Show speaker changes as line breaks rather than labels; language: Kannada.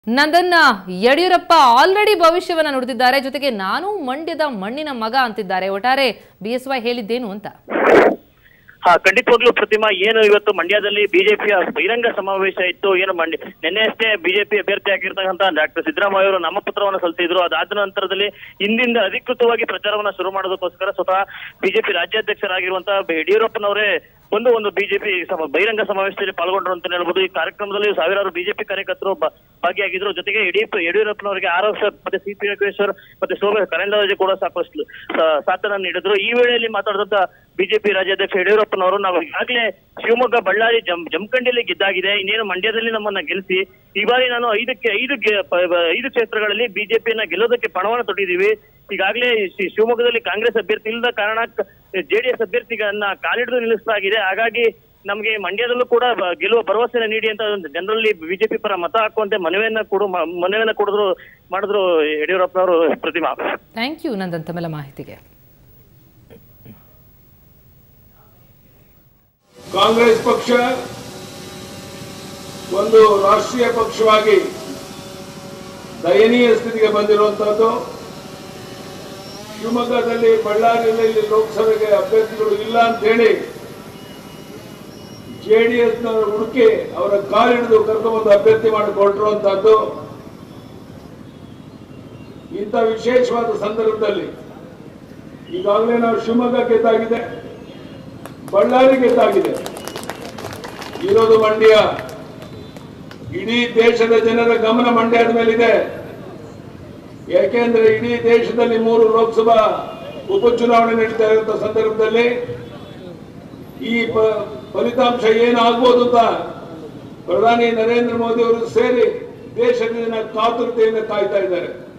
ನಂದನ್ನ ಯಡಿಯೂರಪ್ಪ ಆಲ್ರೆಡಿ ಭವಿಷ್ಯವನ್ನ ನುಡಿದಿದ್ದಾರೆ ಜೊತೆಗೆ ನಾನು ಮಂಡ್ಯದ ಮಣ್ಣಿನ ಮಗ ಅಂತಿದ್ದಾರೆ ಒಟ್ಟಾರೆ ಬಿ ಎಸ್ ವೈ ಹೇಳಿದ್ದೇನು ಅಂತ
ಹಾ ಖಂಡಿತವಾಗ್ಲೂ ಪ್ರತಿಮಾ ಏನು ಇವತ್ತು ಮಂಡ್ಯದಲ್ಲಿ ಬಿಜೆಪಿಯ ಬಹಿರಂಗ ಸಮಾವೇಶ ಇತ್ತು ಏನು ಮಂಡ್ಯ ನಿನ್ನೆ ಅಷ್ಟೇ ಬಿಜೆಪಿ ಅಭ್ಯರ್ಥಿ ಆಗಿರ್ತಕ್ಕಂಥ ಡಾಕ್ಟರ್ ಸಿದ್ದರಾಮಯ್ಯ ಅವರು ನಾಮಪತ್ರವನ್ನು ಸಲ್ಲಿಸಿದ್ರು ಅದಾದ ನಂತರದಲ್ಲಿ ಹಿಂದಿಂದ ಅಧಿಕೃತವಾಗಿ ಪ್ರಚಾರವನ್ನ ಶುರು ಮಾಡೋದಕ್ಕೋಸ್ಕರ ಸ್ವತಃ ಬಿಜೆಪಿ ರಾಜ್ಯಾಧ್ಯಕ್ಷರಾಗಿರುವಂತಹ ಯಡಿಯೂರಪ್ಪನವರೇ ಒಂದು ಒಂದು ಬಿಜೆಪಿ ಸಮ ಬಹಿರಂಗ ಸಮಾವೇಶದಲ್ಲಿ ಪಾಲ್ಗೊಂಡ್ರು ಅಂತ ಹೇಳ್ಬೋದು ಈ ಕಾರ್ಯಕ್ರಮದಲ್ಲಿ ಸಾವಿರಾರು ಬಿಜೆಪಿ ಕಾರ್ಯಕರ್ತರು ಬ- ಭಾಗಿಯಾಗಿದ್ರು ಜೊತೆಗೆ ಯಡಿಯೂರಪ್ಪ ಯಡಿಯೂರಪ್ಪನವರಿಗೆ ಆರೋಗ್ಯ ಮತ್ತೆ ಸಿ ಪಿ ಯೋಗೇಶ್ವರ್ ಮತ್ತೆ ಶೋಭಾ ಕರಂದ್ಲಾಜೆ ಕೂಡ ಸಾಕಷ್ಟು ಸಾ- ಸಾಥನ್ನ ನೀಡಿದ್ರು ಈ ವೇಳೆಯಲ್ಲಿ ಮಾತಾಡಿದಂತ ಬಿಜೆಪಿ ರಾಜ್ಯಾಧ್ಯಕ್ಷ ಯಡಿಯೂರಪ್ಪನವರು ನಾವು ಈಗಾಗಲೇ ಶಿವಮೊಗ್ಗ ಬಳ್ಳಾರಿ ಜಮ್ ಜಮಖಂಡಿಯಲ್ಲಿ ಗೆದ್ದಾಗಿದೆ ಇನ್ನೇನು ಮಂಡ್ಯದಲ್ಲಿ ನಮ್ಮನ್ನ ಗೆಲ್ಲಿಸಿ ಈ ಬಾರಿ ನಾನು ಐದಕ್ಕೆ ಐದು ಗೆ- ಪ- ಪ- ಐದು ಕ್ಷೇತ್ರಗಳಲ್ಲಿ ಬಿಜೆಪಿಯನ್ನ ಗೆಲ್ಲೋದಕ್ಕೆ ಪಣವನ್ನು ತೊಟ್ಟಿದ್ದೀವಿ ಈಗಾಗಲೇ ಶಿ- ಶಿವಮೊಗ್ಗದಲ್ಲಿ ಕಾಂಗ್ರೆಸ್ ಅಭ್ಯರ್ಥಿ ಇಲ್ಲದ ಕಾರಣ ಜೆಡಿಎಸ್ ಅಭ್ಯರ್ಥಿಗಳನ್ನ ಕಾಲಿಡಿದು ನಿಲ್ಲಿಸಲಾಗಿದೆ ಹಾಗಾಗಿ ನಮಗೆ ಮಂಡ್ಯದಲ್ಲೂ ಕೂಡ ಬ- ಗೆಲ್ಲುವ ಭರವಸೆನ ನೀಡಿ ಅಂತ ಒಂದು ಜನರಲ್ಲಿ ಬಿಜೆಪಿ ಪರ ಮತ ಹಾಕುವಂತೆ ಮನವಿಯನ್ನ ಕೊಡು ಮ- ಮನವಿಯನ್ನ ಕೊಡಿದ್ರು ಮಾಡಿದ್ರು ಯಡಿಯೂರಪ್ಪನವರು ಪ್ರತಿಮಾ
ಥ್ಯಾಂಕ್ ಯು ನಂದನ್ ತಮ್ಮೆಲ್ಲ ಮಾಹಿತಿಗೆ
ಕಾಂಗ್ರೆಸ್ ಪಕ್ಷ ಒಂದು ರಾಷ್ಟ್ರೀಯ ಪಕ್ಷವಾಗಿ ದಯನೀಯ ಸ್ಥಿತಿಗೆ ಬಂದಿರುವಂತಹದ್ದು ಶಿವಮೊಗ್ಗದಲ್ಲಿ ಬಳ್ಳಾರಿಯಲ್ಲಿ ಲೋಕಸಭೆಗೆ ಅಭ್ಯರ್ಥಿಗಳು ಇಲ್ಲ ಅಂತ ಹೇಳಿ ಜೆಡಿಎಸ್ನ ಹುಡುಕಿ ಅವರ ಕಾಲಿಡಿದು ಕರ್ಕೊಂಬಂದು ಅಭ್ಯರ್ಥಿ ಮಾಡಿಕೊಟ್ಟಿರುವಂತಹದ್ದು ಇಂಥ ವಿಶೇಷವಾದ ಸಂದರ್ಭದಲ್ಲಿ ಈಗಾಗಲೇ ನಾವು ಶಿವಮೊಗ್ಗ ಗೆದ್ದಾಗಿದೆ ಬಳ್ಳಾರಿ ಗೆದ್ದಾಗಿದೆ ಇರೋದು ಮಂಡ್ಯ ಇಡೀ ದೇಶದ ಜನರ ಗಮನ ಮಂಡ್ಯದ ಮೇಲಿದೆ ಯಾಕೆಂದ್ರೆ ಇಡೀ ದೇಶದಲ್ಲಿ ಮೂರು ಲೋಕಸಭಾ ಉಪಚುನಾವಣೆ ನಡೀತಾ ಇರುವಂತ ಸಂದರ್ಭದಲ್ಲಿ ಈ ಪ- ಫಲಿತಾಂಶ ಏನಾಗ್ಬೋದು ಅಂತ ಪ್ರಧಾನಿ ನರೇಂದ್ರ ಮೋದಿ ಅವರು ಸೇರಿ ದೇಶದ ಜನ ಕಾತುರತೆಯಿಂದ ಕಾಯ್ತಾ ಇದ್ದಾರೆ